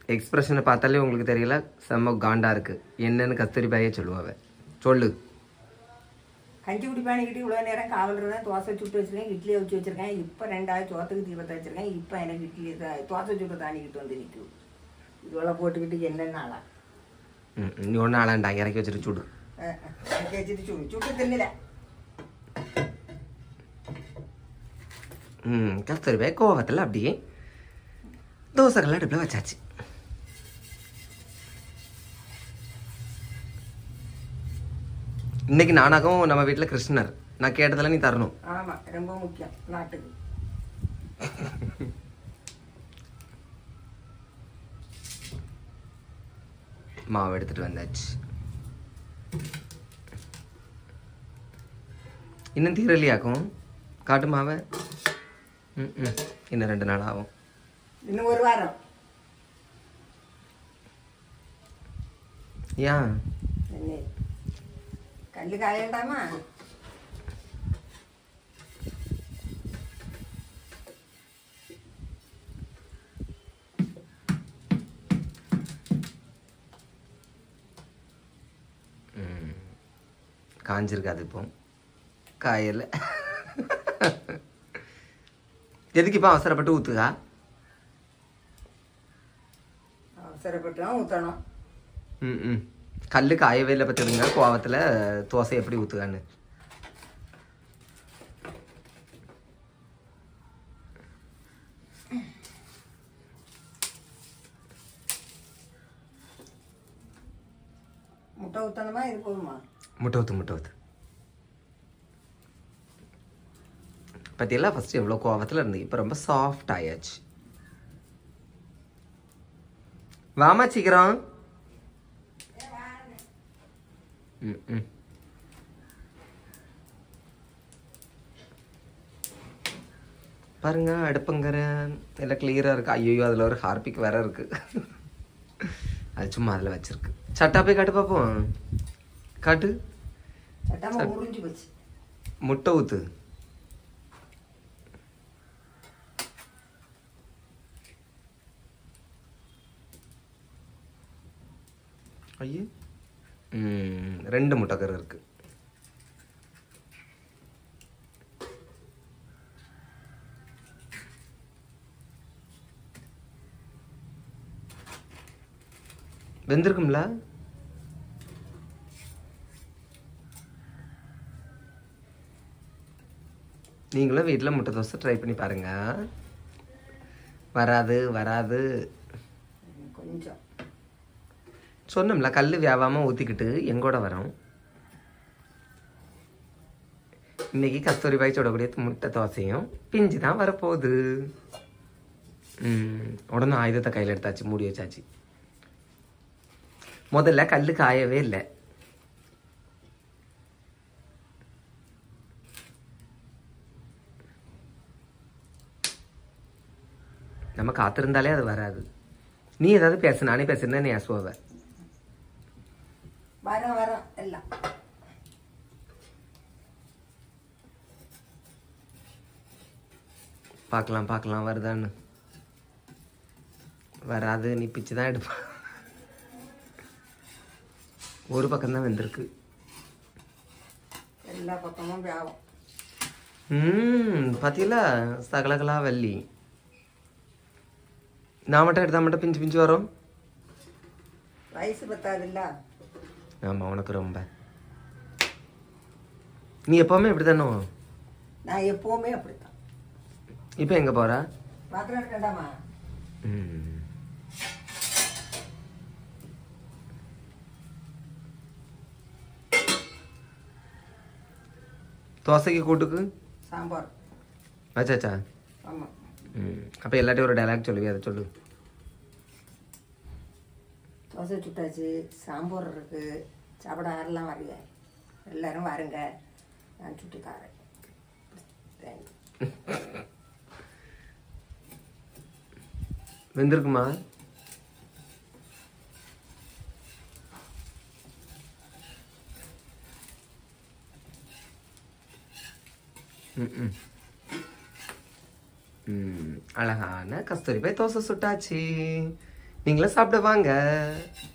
எக்ஸ்பிரஷனை பார்த்தாலே உங்களுக்கு தெரியல செம்ம காண்டா இருக்கு என்னன்னு கஸ்தூரி பாயே சொல்லுவாவ சொல்லு கஞ்சி குடிப்பானிக்கிட்டு இவ்வளோ நேரம் காவல் இருந்தேன் தோசை சுட்டு வச்சிருக்கேன் இட்லியை வச்சு வச்சிருக்கேன் இப்போ ரெண்டாவது சோத்துக்கு தீபத்தை வச்சிருக்கேன் இப்போ எனக்கு இட்லி தான் தோசை சுட்டு தாண்டிக்கிட்டு வந்து நிற்கும் இவ்வளோ போட்டுக்கிட்டு என்னென்ன ஆளா ம், நீ ஒன்றும் ஆளாண்டா இறக்கி வச்சுட்டு சுடு கேச்சிட்டு சுடு சுட்டு தின்னல ம் கஸ்தூரி பாய் கோவத்தில் அப்படியே தோசைகள் அடுப்பில் வச்சாச்சு இன்னைக்கு நானாகவும் நம்ம வீட்டில் கிருஷ்ணர் நான் கேட்டதெல்லாம் நீ தரணும் ஆமாம் ரொம்ப முக்கியம் நாட்டுக்கு மாவு எடுத்துட்டு வந்தாச்சு இன்னும் தீரலியாக்கும் காட்டு மாவை ம் ம் இன்னும் ரெண்டு நாள் ஆகும் இன்னும் ஒரு வாரம் ஏன் என்ன கல்லு காயண்டாமா காஞ்சிருக்காது இப்போ காயல எதுக்கு இப்போ அவசரப்பட்டு ஊத்துகா அவசரப்பட்டும் ஊற்றணும் ம் ம் கல் காயவே இல்லை பார்த்துடுங்க கோவத்தில் தோசை எப்படி ஊற்றுகான்னு முட்டை ஊற்றணுமா இது போதுமா முட்டை ஊற்று முட்டை ஊற்று பற்றியெல்லாம் ஃபஸ்ட்டு எவ்வளோ கோவத்தில் இருந்து இப்போ ரொம்ப சாஃப்ட் ஆயாச்சு வாமா சீக்கிரம் ம் ம் பாருங்க அடுப்புங்கிற எல்லாம் கிளியராக இருக்கு ஐயோ அதில் ஒரு ஹார்பிக் வேற இருக்கு அது சும்மா அதில் வச்சிருக்கு சட்டா போய் காட்டு பார்ப்போம் காட்டு சட்டாம உறிஞ்சு போச்சு முட்டை ஊத்து ஐயே ம், ரெண்டு முட்டைக்கரு இருக்கு வெந்திருக்கும்ல நீங்களும் வீட்டில் முட்டை தோசை ட்ரை பண்ணி பாருங்க வராது வராது கொஞ்சம் சொன்னோம்ல கல் வியாபாரமாக ஊற்றிக்கிட்டு எங்கூட வரோம் இன்னைக்கு கஸ்தூரி பாய் சுடக்கூடிய முட்டை தோசையும் பிஞ்சு தான் வரப்போகுது ம், உடனே ஆயுதத்தை கையில் எடுத்தாச்சு மூடி வச்சாச்சு முதல்ல கல் காயவே இல்லை நம்ம காத்திருந்தாலே அது வராது நீ ஏதாவது பேசு நானே பேசுறேன் நீ அசுவவ வரோம் வரோம் எல்லாம் பார்க்கலாம் பார்க்கலாம் வருதான்னு வராது நீ பிச்சு தான் எடுப்ப ஒரு பக்கம் தான் வந்திருக்கு எல்லா பக்கமும் வியாபம் ம் பார்த்தீங்களா சகலகலா வள்ளி நான் மட்டும் எடுத்தா மட்டும் பிஞ்சு பிஞ்சு வரும் வயசு பத்தாதுல்ல ஆமாம் உனக்கு ரொம்ப நீ எப்பவுமே இப்படி தானோ நான் எப்பவுமே அப்படித்தான் இப்போ எங்கே போற பாத்திரம் இருக்கண்டாமா ம் தோசைக்கு கூட்டுக்கு சாம்பார் வச்சாச்சா ஆமாம் ம் அப்போ எல்லாத்தையும் ஒரு டைலாக் சொல்லுவி அதை சொல்லு தோசை சுட்டாச்சு சாம்பார் இருக்கு சாப்பிட யாரெல்லாம் வரீங்க எல்லாரும் வாருங்க நான் சுட்டு தாரேன் தேங்க்யூ வெந்திருக்குமா ம், ம். ம், அழகான கஸ்தூரி போய் தோசை சுட்டாச்சு நீங்களும் சாப்பிட வாங்க